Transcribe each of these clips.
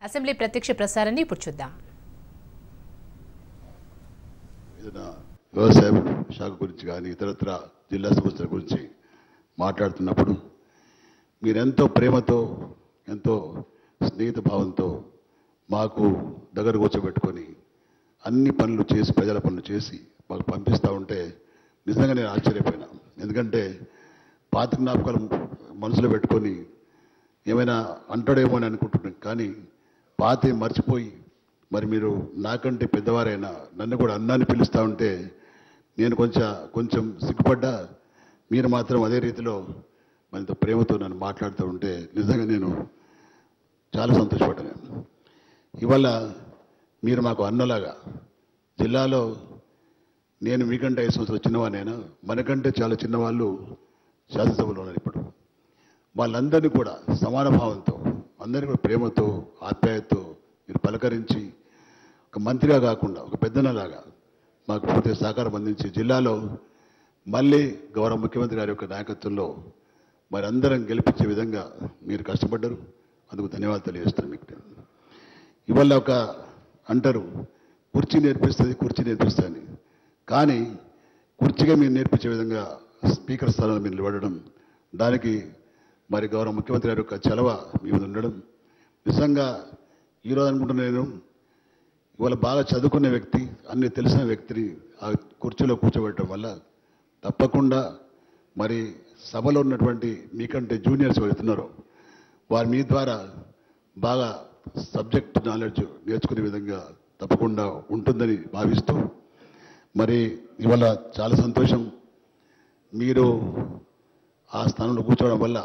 Assembly ప్రత్యక్ష ప్రసారాన్ని ఇప్పుడు చూద్దాం ఏదైనా వ్యవసాయ శాఖ గురించి కానీ ఇతరత్ర జిల్లా సమస్యల గురించి మాట్లాడుతున్నప్పుడు మీరెంతో ప్రేమతో ఎంతో స్నేహిత భావంతో మాకు దగ్గర కూర్చోబెట్టుకొని అన్ని పనులు చేసి ప్రజల పనులు చేసి మాకు పంపిస్తూ ఉంటే నిజంగా నేను ఆశ్చర్యపోయినా ఎందుకంటే పాత జ్ఞాపకాలు మనసులో పెట్టుకొని ఏమైనా అంటాడేమో అని అనుకుంటున్నాను కానీ పాత మర్చిపోయి మరి మీరు నాకంటే పెద్దవారైనా నన్ను కూడా అన్నాన్ని పిలుస్తూ ఉంటే నేను కొంచెం కొంచెం సిగ్గుపడ్డా మీరు మాత్రం అదే రీతిలో మనతో ప్రేమతో నన్ను మాట్లాడుతూ ఉంటే నిజంగా నేను చాలా సంతోషపడ్డాను ఇవాళ మీరు మాకు అన్నలాగా జిల్లాలో నేను మీకంటే ఐదు సంవత్సరాలు చిన్నవానైనా మనకంటే చాలా చిన్నవాళ్ళు శాసనసభలో ఉన్నారు ఇప్పుడు వాళ్ళందరినీ కూడా సమాన భావంతో అందరినీ కూడా ప్రేమతో ఆప్యాయతతో మీరు పలకరించి ఒక మంత్రిగా కాకుండా ఒక పెద్దనలాగా మాకు పూర్తి సహకారం అందించి జిల్లాలో మళ్ళీ గౌరవ ముఖ్యమంత్రి గారి యొక్క నాయకత్వంలో మరి అందరం గెలిపించే విధంగా మీరు కష్టపడ్డారు అందుకు ధన్యవాదాలు తెలియజేస్తాను మీకు నేను. ఇవాళ ఒక అంటారు కుర్చీ నేర్పిస్తుంది కుర్చీ నేర్పిస్తుంది కానీ కుర్చీగా మీరు నేర్పించే విధంగా స్పీకర్ స్థానంలో మీరు నిలబడడం దానికి మరి గౌరవ ముఖ్యమంత్రి గారి యొక్క చలవ మీ మీద ఉండడం నిజంగా ఈరోజు అనుకుంటున్నా నేను ఇవాళ బాగా చదువుకున్న వ్యక్తి అన్ని తెలిసిన వ్యక్తిని ఆ కుర్చీలో కూర్చోబెట్టడం వల్ల తప్పకుండా మరి సభలో ఉన్నటువంటి మీకంటే జూనియర్స్ వెళ్తున్నారో వారి మీ ద్వారా బాగా సబ్జెక్ట్ నాలెడ్జ్ నేర్చుకునే విధంగా తప్పకుండా ఉంటుందని భావిస్తూ మరి ఇవాళ చాలా సంతోషం మీరు ఆ స్థానంలో కూర్చోవడం వల్ల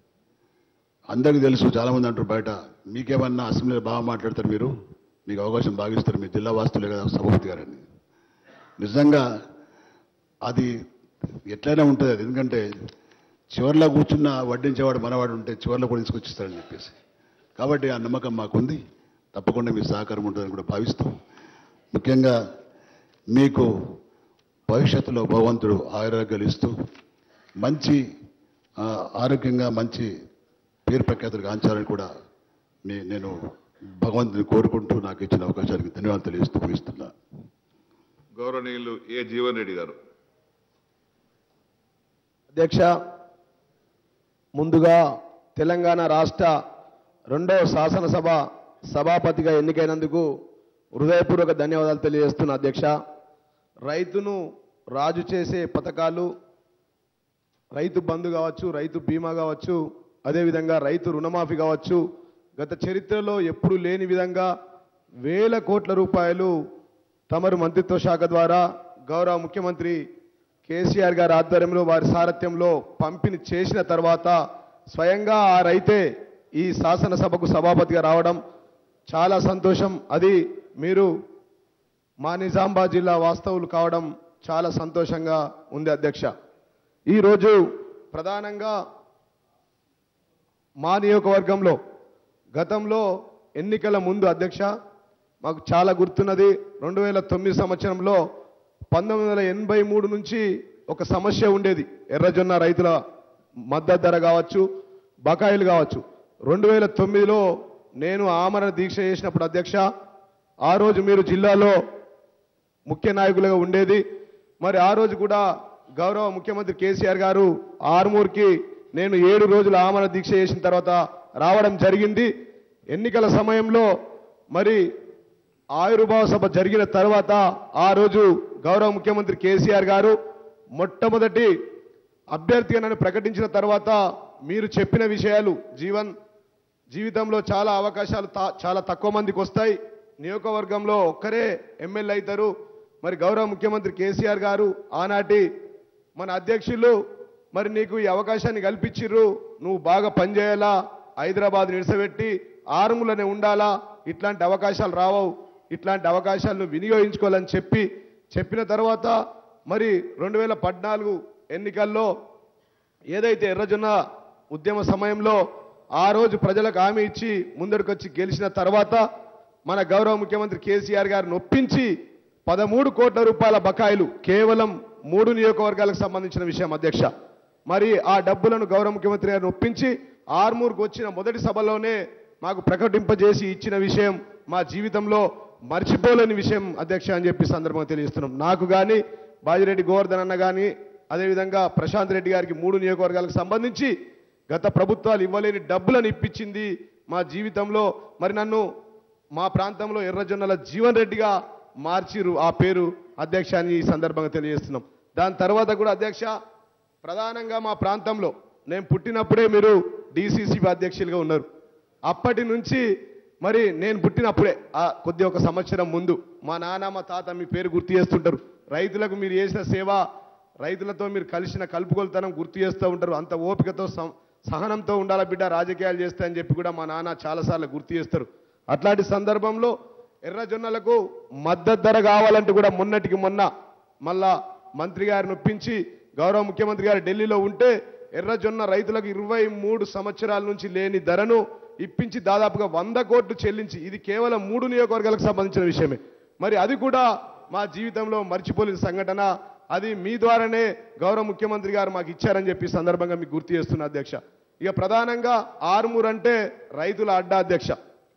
అందరికీ తెలుసు చాలామంది అంటారు బయట మీకేమన్నా అసెంబ్లీలో బాగా మాట్లాడతారు మీరు మీకు అవకాశం భావిస్తారు మీ జిల్లా వాస్తులే కదా సభాపతి గారని నిజంగా అది ఎట్లయినా ఉంటుంది అది ఎందుకంటే చివరిలో కూర్చున్న వడ్డించేవాడు మనవాడు ఉంటే చివరిలో కూడా తీసుకొచ్చిస్తాడని చెప్పేసి కాబట్టి ఆ నమ్మకం మాకుంది తప్పకుండా మీ సహకారం ఉంటుందని కూడా భావిస్తూ ముఖ్యంగా మీకు భవిష్యత్తులో భగవంతుడు ఆరోగ్యాలు ఇస్తూ మంచి ఆ, ఆరోగ్యంగా మంచి పేరు ప్రఖ్యాతులు గాంచాలని కూడా మీ నేను భగవంతుని కోరుకుంటూ నాకు ఇచ్చిన అవకాశానికి ధన్యవాదాలు తెలియజేస్తూ ముగిస్తున్నా గౌరవనీయులు ఏ జీవన్ రెడ్డి గారు అధ్యక్ష ముందుగా తెలంగాణ రాష్ట్ర రెండవ శాసనసభ సభాపతిగా ఎన్నికైనందుకు హృదయపూర్వక ధన్యవాదాలు తెలియజేస్తున్నా అధ్యక్ష రైతును రాజు చేసే పథకాలు రైతు బంధు కావచ్చు రైతు బీమా కావచ్చు అదేవిధంగా రైతు రుణమాఫీ కావచ్చు గత చరిత్రలో ఎప్పుడు లేని విధంగా వేల కోట్ల రూపాయలు తమరు మంత్రిత్వ శాఖ ద్వారా గౌరవ ముఖ్యమంత్రి కేసీఆర్ గారి ఆధ్వర్యంలో వారి సారథ్యంలో పంపిణీ చేసిన తర్వాత స్వయంగా ఆ రైతే ఈ శాసనసభకు సభాపతిగా రావడం చాలా సంతోషం అది మీరు మా నిజామాబాద్ జిల్లా వాస్తవులు కావడం చాలా సంతోషంగా ఉంది అధ్యక్ష ఈరోజు ప్రధానంగా మా నియోజకవర్గంలో గతంలో ఎన్నికల ముందు అధ్యక్ష మాకు చాలా గుర్తున్నది రెండు వేల తొమ్మిది సంవత్సరంలో పంతొమ్మిది వందల ఎనభై మూడు నుంచి ఒక సమస్య ఉండేది ఎర్రజొన్న రైతుల మద్దతు ధర కావచ్చు బకాయిలు కావచ్చు రెండు వేల తొమ్మిదిలో నేను ఆమరణ దీక్ష చేసినప్పుడు అధ్యక్ష ఆ రోజు మీరు జిల్లాలో ముఖ్య నాయకులుగా ఉండేది మరి ఆ రోజు కూడా గౌరవ ముఖ్యమంత్రి కేసీఆర్ గారు ఆర్మూర్కి నేను ఏడు రోజులు ఆమరణ దీక్ష చేసిన తర్వాత రావడం జరిగింది ఎన్నికల సమయంలో మరి ఆయుర్భావ సభ జరిగిన తర్వాత ఆ రోజు గౌరవ ముఖ్యమంత్రి కేసీఆర్ గారు మొట్టమొదటి అభ్యర్థిగా నన్ను ప్రకటించిన తర్వాత మీరు చెప్పిన విషయాలు జీవన్ జీవితంలో చాలా అవకాశాలు తా- చాలా తక్కువ మందికి వస్తాయి నియోజకవర్గంలో ఒక్కరే ఎమ్మెల్యే అవుతారు మరి గౌరవ ముఖ్యమంత్రి కేసీఆర్ గారు ఆనాటి మన అధ్యక్షులు మరి నీకు ఈ అవకాశాన్ని కల్పించిర్రు నువ్వు బాగా పనిచేయాలా హైదరాబాద్ నిడిసబెట్టి ఆరుములనే ఉండాలా ఇట్లాంటి అవకాశాలు రావవు ఇట్లాంటి అవకాశాలను వినియోగించుకోవాలని చెప్పి చెప్పిన తర్వాత మరి రెండు వేల పద్నాలుగు ఎన్నికల్లో ఏదైతే ఎర్రజొన్న ఉద్యమ సమయంలో ఆ రోజు ప్రజలకు హామీ ఇచ్చి ముందడుకొచ్చి గెలిచిన తర్వాత మన గౌరవ ముఖ్యమంత్రి కేసీఆర్ గారిని ఒప్పించి పదమూడు కోట్ల రూపాయల బకాయిలు కేవలం మూడు నియోజకవర్గాలకు సంబంధించిన విషయం అధ్యక్ష మరి ఆ డబ్బులను గౌరవ ముఖ్యమంత్రి గారిని ఒప్పించి ఆర్మూర్కు వచ్చిన మొదటి సభలోనే మాకు ప్రకటింపజేసి ఇచ్చిన విషయం మా జీవితంలో మర్చిపోలేని విషయం అధ్యక్ష అని చెప్పి సందర్భంగా తెలియజేస్తున్నాం నాకు కానీ బాజిరెడ్డి గోవర్ధన్ అన్న కానీ అదేవిధంగా ప్రశాంత్ రెడ్డి గారికి మూడు నియోజకవర్గాలకు సంబంధించి గత ప్రభుత్వాలు ఇవ్వలేని డబ్బులను ఇప్పించింది మా జీవితంలో మరి నన్ను మా ప్రాంతంలో ఎర్రజొన్నల జీవన్ రెడ్డిగా మార్చిరు ఆ పేరు అధ్యక్ష అని ఈ సందర్భంగా తెలియజేస్తున్నాం దాని తర్వాత కూడా అధ్యక్ష ప్రధానంగా మా ప్రాంతంలో నేను పుట్టినప్పుడే మీరు డిసిసి అధ్యక్షులుగా ఉన్నారు అప్పటి నుంచి మరి నేను పుట్టినప్పుడే ఆ కొద్ది ఒక సంవత్సరం ముందు మా నాన్న మా తాత మీ పేరు గుర్తు చేస్తుంటారు రైతులకు మీరు చేసిన సేవ రైతులతో మీరు కలిసిన కలుపుకొలతనం గుర్తు చేస్తూ ఉంటారు అంత ఓపికతో సం- సహనంతో ఉండాల బిడ్డ రాజకీయాలు చేస్తా అని చెప్పి కూడా మా నాన్న చాలాసార్లు గుర్తు చేస్తారు అట్లాంటి సందర్భంలో ఎర్రజొన్నలకు మద్దతు ధర కావాలంటే కూడా మొన్నటికి మొన్న మళ్ళా మంత్రి గారిని ఒప్పించి గౌరవ ముఖ్యమంత్రి గారు ఢిల్లీలో ఉంటే ఎర్రజొన్న రైతులకు ఇరవై మూడు సంవత్సరాల నుంచి లేని ధరను ఇప్పించి దాదాపుగా వంద కోట్లు చెల్లించి ఇది కేవలం మూడు నియోజకవర్గాలకు సంబంధించిన విషయమే మరి అది కూడా మా జీవితంలో మర్చిపోలేని సంఘటన అది మీ ద్వారానే గౌరవ ముఖ్యమంత్రి గారు మాకు ఇచ్చారని చెప్పి ఈ సందర్భంగా మీకు గుర్తు చేస్తున్నా అధ్యక్ష ఇక ప్రధానంగా ఆరుమూరు అంటే రైతుల అడ్డా అధ్యక్ష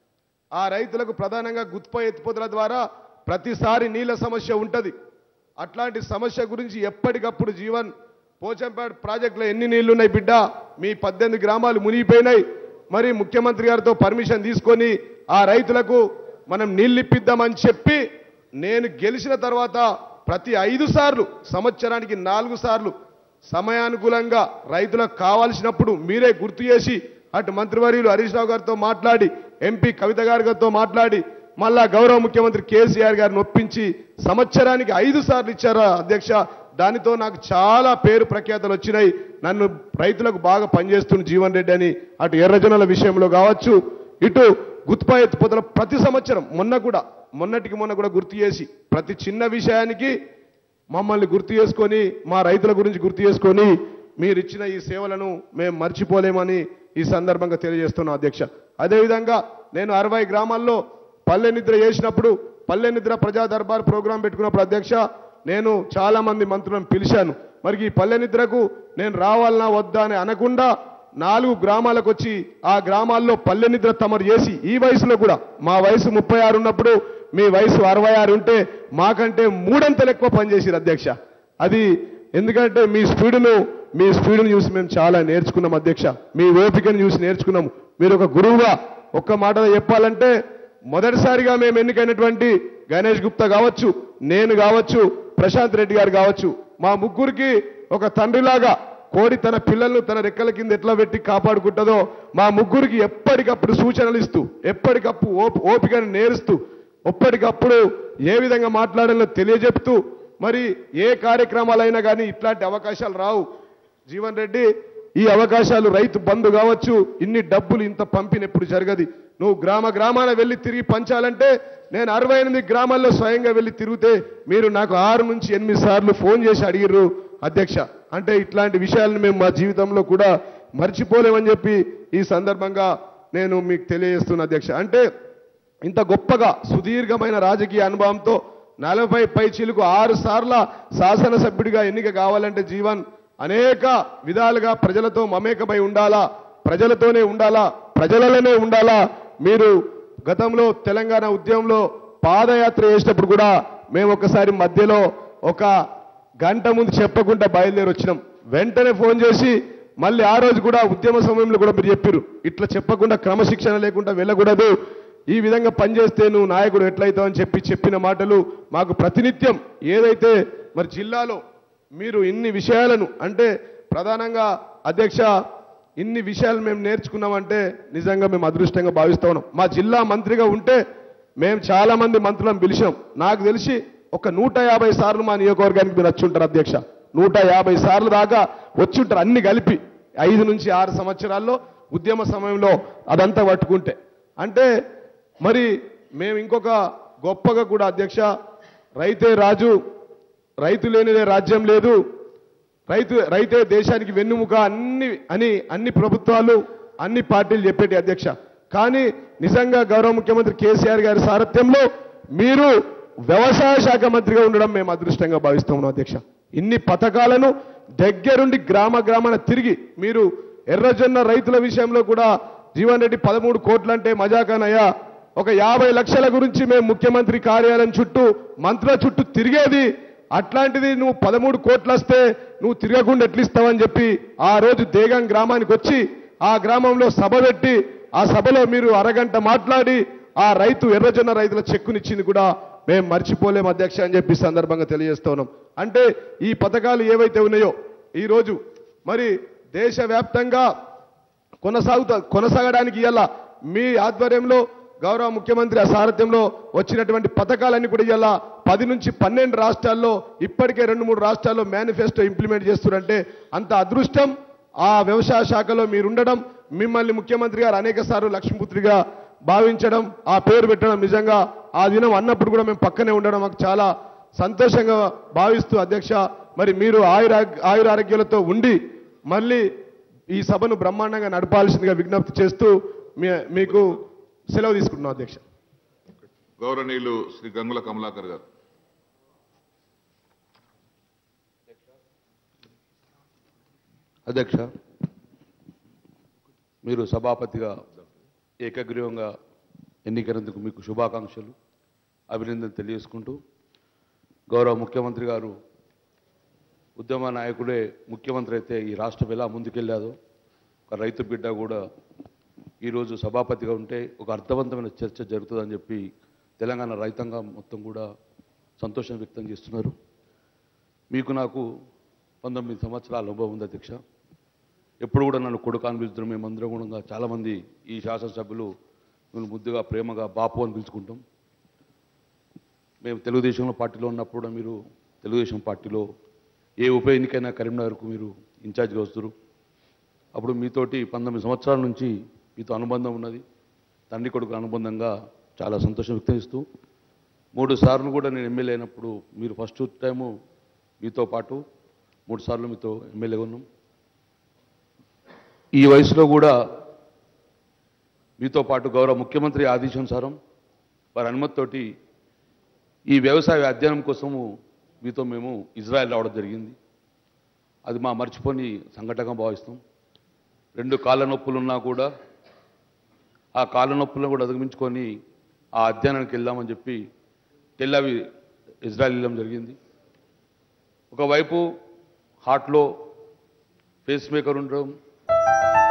ఆ రైతులకు ప్రధానంగా గుత్ప ఎత్తిపోతల ద్వారా ప్రతిసారి నీళ్ళ సమస్య ఉంటుంది అట్లాంటి సమస్య గురించి ఎప్పటికప్పుడు జీవన్ పోచంపేట ప్రాజెక్టులో ఎన్ని నీళ్లు ఉన్నాయి బిడ్డ మీ పద్దెనిమిది గ్రామాలు మునిగిపోయినాయి మరి ముఖ్యమంత్రి గారితో పర్మిషన్ తీసుకొని ఆ రైతులకు మనం నీళ్ళు ఇప్పిద్దామని చెప్పి నేను గెలిచిన తర్వాత ప్రతి ఐదు సార్లు సంవత్సరానికి నాలుగు సార్లు సమయానుకూలంగా రైతులకు కావాల్సినప్పుడు మీరే గుర్తు చేసి అటు మంత్రివర్యులు హరీష్ రావు గారితో మాట్లాడి ఎంపీ కవిత గారితో మాట్లాడి మళ్ళా గౌరవ ముఖ్యమంత్రి కేసీఆర్ గారిని ఒప్పించి సంవత్సరానికి ఐదు సార్లు ఇచ్చారా అధ్యక్ష దానితో నాకు చాలా పేరు ప్రఖ్యాతలు వచ్చినాయి నన్ను రైతులకు బాగా పనిచేస్తున్న జీవన్ రెడ్డి అని అటు ఎర్రజొన్నల విషయంలో కావచ్చు ఇటు గుత్పా ఎత్తిపోతల ప్రతి సంవత్సరం మొన్న కూడా మొన్నటికి మొన్న కూడా గుర్తు చేసి ప్రతి చిన్న విషయానికి మమ్మల్ని గుర్తు చేసుకొని మా రైతుల గురించి గుర్తు చేసుకొని మీరు ఇచ్చిన ఈ సేవలను మేము మర్చిపోలేమని ఈ సందర్భంగా తెలియజేస్తున్నాం అధ్యక్ష అదేవిధంగా నేను అరవై గ్రామాల్లో పల్లె నిద్ర చేసినప్పుడు పల్లె నిద్ర ప్రజా దర్బార్ ప్రోగ్రాం పెట్టుకున్నప్పుడు అధ్యక్ష నేను చాలా మంది మంత్రులను పిలిచాను మరి ఈ పల్లె నిద్రకు నేను రావాలనా వద్దా అని అనకుండా నాలుగు గ్రామాలకు వచ్చి ఆ గ్రామాల్లో పల్లె నిద్ర తమరు చేసి ఈ వయసులో కూడా మా వయసు ముప్పై ఆరు ఉన్నప్పుడు మీ వయసు అరవై ఆరు ఉంటే మాకంటే మూడంతలు ఎక్కువ పనిచేసారు అధ్యక్ష అది ఎందుకంటే మీ స్పీడును మీ స్పీడును చూసి మేము చాలా నేర్చుకున్నాం అధ్యక్ష మీ ఓపికను చూసి నేర్చుకున్నాము మీరు ఒక గురువుగా ఒక్క మాటలో చెప్పాలంటే మొదటిసారిగా మేము ఎన్నికైనటువంటి గణేష్ గుప్తా కావచ్చు నేను కావచ్చు ప్రశాంత్ రెడ్డి గారు కావచ్చు మా ముగ్గురికి ఒక తండ్రిలాగా కోడి తన పిల్లలను తన రెక్కల కింద ఎట్లా పెట్టి కాపాడుకుంటుందో మా ముగ్గురికి ఎప్పటికప్పుడు సూచనలు ఇస్తూ ఎప్పటికప్పుడు ఓప- ఓపికను నేరుస్తూ ఎప్పటికప్పుడు ఏ విధంగా మాట్లాడాలో తెలియజెప్తూ మరి ఏ కార్యక్రమాలైనా కానీ ఇట్లాంటి అవకాశాలు రావు జీవన్ రెడ్డి ఈ అవకాశాలు రైతు బంధు కావచ్చు ఇన్ని డబ్బులు ఇంత పంపిన ఎప్పుడు జరగదు నువ్వు గ్రామ గ్రామాన వెళ్ళి తిరిగి పంచాలంటే నేను అరవై ఎనిమిది గ్రామాల్లో స్వయంగా వెళ్ళి తిరిగితే మీరు నాకు ఆరు నుంచి ఎనిమిది సార్లు ఫోన్ చేసి అడిగిర్రు అధ్యక్ష అంటే ఇట్లాంటి విషయాలను మేము మా జీవితంలో కూడా మర్చిపోలేమని చెప్పి ఈ సందర్భంగా నేను మీకు తెలియజేస్తున్నా అధ్యక్ష అంటే ఇంత గొప్పగా సుదీర్ఘమైన రాజకీయ అనుభవంతో నలభై పై చిలుకు ఆరు సార్ల శాసనసభ్యుడిగా ఎన్నిక కావాలంటే జీవన్ అనేక విధాలుగా ప్రజలతో మమేకమై ఉండాలా ప్రజలతోనే ఉండాలా ప్రజలలోనే ఉండాలా మీరు గతంలో తెలంగాణ ఉద్యమంలో పాదయాత్ర చేసినప్పుడు కూడా మేము ఒకసారి మధ్యలో ఒక గంట ముందు చెప్పకుండా బయలుదేరి వచ్చినాం వెంటనే ఫోన్ చేసి మళ్ళీ ఆ రోజు కూడా ఉద్యమ సమయంలో కూడా మీరు చెప్పారు ఇట్లా చెప్పకుండా క్రమశిక్షణ లేకుండా వెళ్ళకూడదు ఈ విధంగా పనిచేస్తే నువ్వు నాయకుడు ఎట్లయితావు అని చెప్పి చెప్పిన మాటలు మాకు ప్రతినిత్యం ఏదైతే మరి జిల్లాలో మీరు ఇన్ని విషయాలను అంటే ప్రధానంగా అధ్యక్ష ఇన్ని విషయాలు మేము నేర్చుకున్నామంటే నిజంగా మేము అదృష్టంగా భావిస్తా ఉన్నాం మా జిల్లా మంత్రిగా ఉంటే మేము చాలా మంది మంత్రులను పిలిచాం నాకు తెలిసి ఒక నూట యాభై సార్లు మా నియోజకవర్గానికి మీరు వచ్చి ఉంటారు అధ్యక్ష నూట యాభై సార్లు దాకా వచ్చి ఉంటారు అన్ని కలిపి ఐదు నుంచి ఆరు సంవత్సరాల్లో ఉద్యమ సమయంలో అదంతా పట్టుకుంటే అంటే మరి మేము ఇంకొక గొప్పగా కూడా అధ్యక్ష రైతే రాజు రైతు లేనిదే రాజ్యం లేదు రైతు రైతే దేశానికి వెన్నుముక అన్ని అని అన్ని ప్రభుత్వాలు అన్ని పార్టీలు చెప్పేటి అధ్యక్ష కానీ నిజంగా గౌరవ ముఖ్యమంత్రి కేసీఆర్ గారి సారథ్యంలో మీరు వ్యవసాయ శాఖ మంత్రిగా ఉండడం మేము అదృష్టంగా భావిస్తున్నాం అధ్యక్ష ఇన్ని పథకాలను దగ్గరుండి గ్రామ గ్రామాన తిరిగి మీరు ఎర్రజొన్న రైతుల విషయంలో కూడా జీవన్ రెడ్డి పదమూడు కోట్లంటే మజాకానయ్యా ఒక యాభై లక్షల గురించి మేము ముఖ్యమంత్రి కార్యాలయం చుట్టూ మంత్రుల చుట్టూ తిరిగేది అట్లాంటిది నువ్వు పదమూడు కోట్లు వస్తే నువ్వు తిరగకుండా ఎట్లిస్తావని చెప్పి ఆ రోజు దేగం గ్రామానికి వచ్చి ఆ గ్రామంలో సభ పెట్టి ఆ సభలో మీరు అరగంట మాట్లాడి ఆ రైతు ఎర్రజొన్న రైతుల చెక్కునిచ్చింది కూడా మేము మర్చిపోలేం అధ్యక్ష అని చెప్పి ఈ సందర్భంగా తెలియజేస్తా ఉన్నాం అంటే ఈ పథకాలు ఏవైతే ఉన్నాయో ఈ రోజు మరి దేశవ్యాప్తంగా కొనసాగుతా కొనసాగడానికి ఇవాళ మీ ఆధ్వర్యంలో గౌరవ ముఖ్యమంత్రి ఆ సారథ్యంలో వచ్చినటువంటి పథకాలన్నీ కూడా ఇవాళ పది నుంచి పన్నెండు రాష్ట్రాల్లో ఇప్పటికే రెండు మూడు రాష్ట్రాల్లో మేనిఫెస్టో ఇంప్లిమెంట్ చేస్తున్నారంటే అంత అదృష్టం ఆ వ్యవసాయ శాఖలో మీరు ఉండడం మిమ్మల్ని ముఖ్యమంత్రి గారు అనేక సార్లు లక్ష్మీపుత్రిగా భావించడం ఆ పేరు పెట్టడం నిజంగా ఆ దినం అన్నప్పుడు కూడా మేము పక్కనే ఉండడం మాకు చాలా సంతోషంగా భావిస్తూ అధ్యక్ష మరి మీరు ఆయుర ఆయురారోగ్యాలతో ఉండి మళ్ళీ ఈ సభను బ్రహ్మాండంగా నడపాల్సిందిగా విజ్ఞప్తి చేస్తూ మీ- మీకు సెలవు తీసుకుంటున్నాం అధ్యక్ష గౌరవనీయులు శ్రీ గంగుల కమలాకర్ గారు అధ్యక్ష మీరు సభాపతిగా ఏకగ్రీవంగా ఎన్నికైనందుకు మీకు శుభాకాంక్షలు అభినందన తెలియజేసుకుంటూ గౌరవ ముఖ్యమంత్రి గారు ఉద్యమ నాయకుడే ముఖ్యమంత్రి అయితే ఈ రాష్ట్రం ఎలా ముందుకెళ్ళాదో ఒక రైతు బిడ్డ కూడా ఈరోజు సభాపతిగా ఉంటే ఒక అర్థవంతమైన చర్చ జరుగుతుందని చెప్పి తెలంగాణ రైతాంగం మొత్తం కూడా సంతోషం వ్యక్తం చేస్తున్నారు మీకు నాకు పంతొమ్మిది సంవత్సరాల అనుభవం ఉంది అధ్యక్ష ఎప్పుడు కూడా నన్ను కొడుకు అని పిలుస్తారు మేమందరం కూడా చాలామంది ఈ శాసనసభ్యులు మేము ముద్దుగా ప్రేమగా బాపు అని పిలుచుకుంటాం మేము తెలుగుదేశంలో పార్టీలో ఉన్నప్పుడు కూడా మీరు తెలుగుదేశం పార్టీలో ఏ ఉప ఎన్నికైనా కరీంనగర్కు మీరు ఇన్ఛార్జ్గా వస్తారు అప్పుడు మీతోటి పంతొమ్మిది సంవత్సరాల నుంచి మీతో అనుబంధం ఉన్నది తండ్రి కొడుకు అనుబంధంగా చాలా సంతోషం వ్యక్తం చేస్తూ మూడు సార్లు కూడా నేను ఎమ్మెల్యే అయినప్పుడు మీరు ఫస్ట్ టైము మీతో పాటు మూడు సార్లు మీతో ఎమ్మెల్యేగా ఉన్నాం ఈ వయసులో కూడా మీతో పాటు గౌరవ ముఖ్యమంత్రి ఆదేశానుసారం వారి అనుమతితోటి ఈ వ్యవసాయ అధ్యయనం కోసము మీతో మేము ఇజ్రాయెల్ రావడం జరిగింది అది మా మర్చిపోని సంఘటనగా భావిస్తాం రెండు కాళ్ళ నొప్పులున్నా కూడా ఆ కాళ్ళ నొప్పులను కూడా అధిగమించుకొని ఆ అధ్యయనానికి వెళ్దామని చెప్పి టెల్లవి ఇజ్రాయెల్ వెళ్ళడం జరిగింది ఒకవైపు హార్ట్లో పేస్ మేకర్ ఉండడం